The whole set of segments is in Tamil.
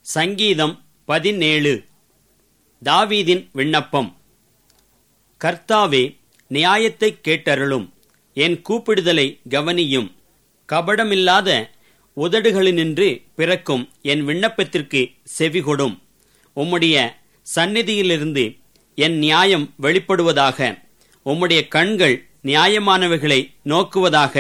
சங்கீதம் பதினேழு தாவீதின் விண்ணப்பம் கர்த்தாவே நியாயத்தைக் கேட்டருளும் என் கூப்பிடுதலை கவனியும் கபடமில்லாத உதடுகளினின்று பிறக்கும் என் விண்ணப்பத்திற்கு செவிகொடும் உம்முடைய சந்நிதியிலிருந்து என் நியாயம் வெளிப்படுவதாக உம்முடைய கண்கள் நியாயமானவைகளை நோக்குவதாக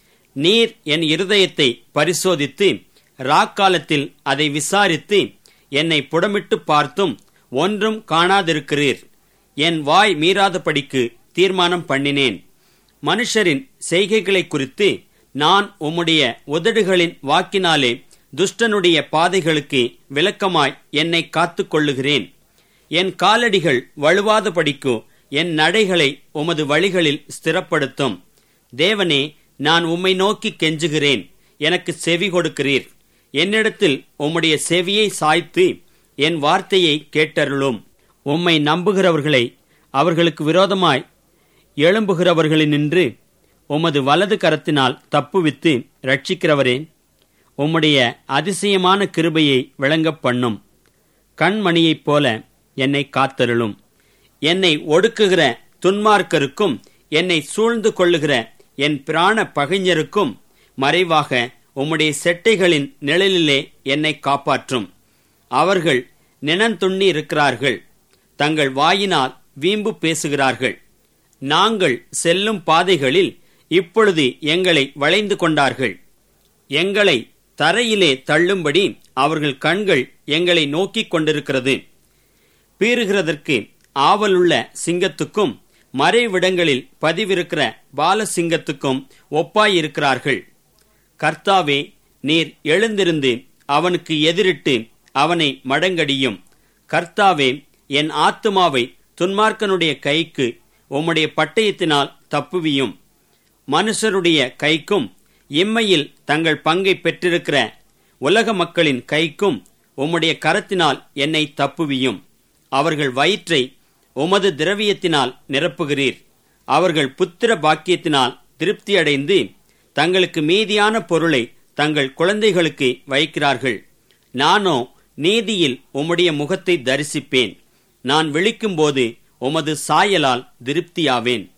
நீர் என் இருதயத்தை பரிசோதித்து ராக்காலத்தில் அதை விசாரித்து என்னை புடமிட்டு பார்த்தும் ஒன்றும் காணாதிருக்கிறீர் என் வாய் மீறாதபடிக்கு தீர்மானம் பண்ணினேன் மனுஷரின் செய்கைகளை குறித்து நான் உம்முடைய உதடுகளின் வாக்கினாலே துஷ்டனுடைய பாதைகளுக்கு விளக்கமாய் என்னை காத்துக் கொள்ளுகிறேன் என் காலடிகள் வழுவாதபடிக்கு என் நடைகளை உமது வழிகளில் ஸ்திரப்படுத்தும் தேவனே நான் உம்மை நோக்கி கெஞ்சுகிறேன் எனக்கு செவி கொடுக்கிறீர் என்னிடத்தில் உம்முடைய செவியை சாய்த்து என் வார்த்தையை கேட்டருளும் உம்மை நம்புகிறவர்களை அவர்களுக்கு விரோதமாய் எழும்புகிறவர்களினின்று உமது வலது கரத்தினால் தப்புவித்து ரட்சிக்கிறவரே உம்முடைய அதிசயமான கிருபையை விளங்கப் பண்ணும் கண்மணியைப் போல என்னை காத்தருளும் என்னை ஒடுக்குகிற துன்மார்க்கருக்கும் என்னை சூழ்ந்து கொள்ளுகிற என் பிராண பகைஞருக்கும் மறைவாக உம்முடைய செட்டைகளின் நிழலிலே என்னை காப்பாற்றும் அவர்கள் நினந்துண்ணி இருக்கிறார்கள் தங்கள் வாயினால் வீம்பு பேசுகிறார்கள் நாங்கள் செல்லும் பாதைகளில் இப்பொழுது எங்களை வளைந்து கொண்டார்கள் எங்களை தரையிலே தள்ளும்படி அவர்கள் கண்கள் எங்களை நோக்கிக் கொண்டிருக்கிறது பீறுகிறதற்கு ஆவலுள்ள சிங்கத்துக்கும் மறைவிடங்களில் பதிவிருக்கிற பாலசிங்கத்துக்கும் ஒப்பாயிருக்கிறார்கள் கர்த்தாவே நீர் எழுந்திருந்து அவனுக்கு எதிரிட்டு அவனை மடங்கடியும் கர்த்தாவே என் ஆத்துமாவை துன்மார்க்கனுடைய கைக்கு உம்முடைய பட்டயத்தினால் தப்புவியும் மனுஷருடைய கைக்கும் இம்மையில் தங்கள் பங்கை பெற்றிருக்கிற உலக மக்களின் கைக்கும் உம்முடைய கரத்தினால் என்னை தப்புவியும் அவர்கள் வயிற்றை உமது திரவியத்தினால் நிரப்புகிறீர் அவர்கள் புத்திர பாக்கியத்தினால் திருப்தியடைந்து தங்களுக்கு மீதியான பொருளை தங்கள் குழந்தைகளுக்கு வைக்கிறார்கள் நானோ நீதியில் உம்முடைய முகத்தை தரிசிப்பேன் நான் விழிக்கும்போது உமது சாயலால் திருப்தியாவேன்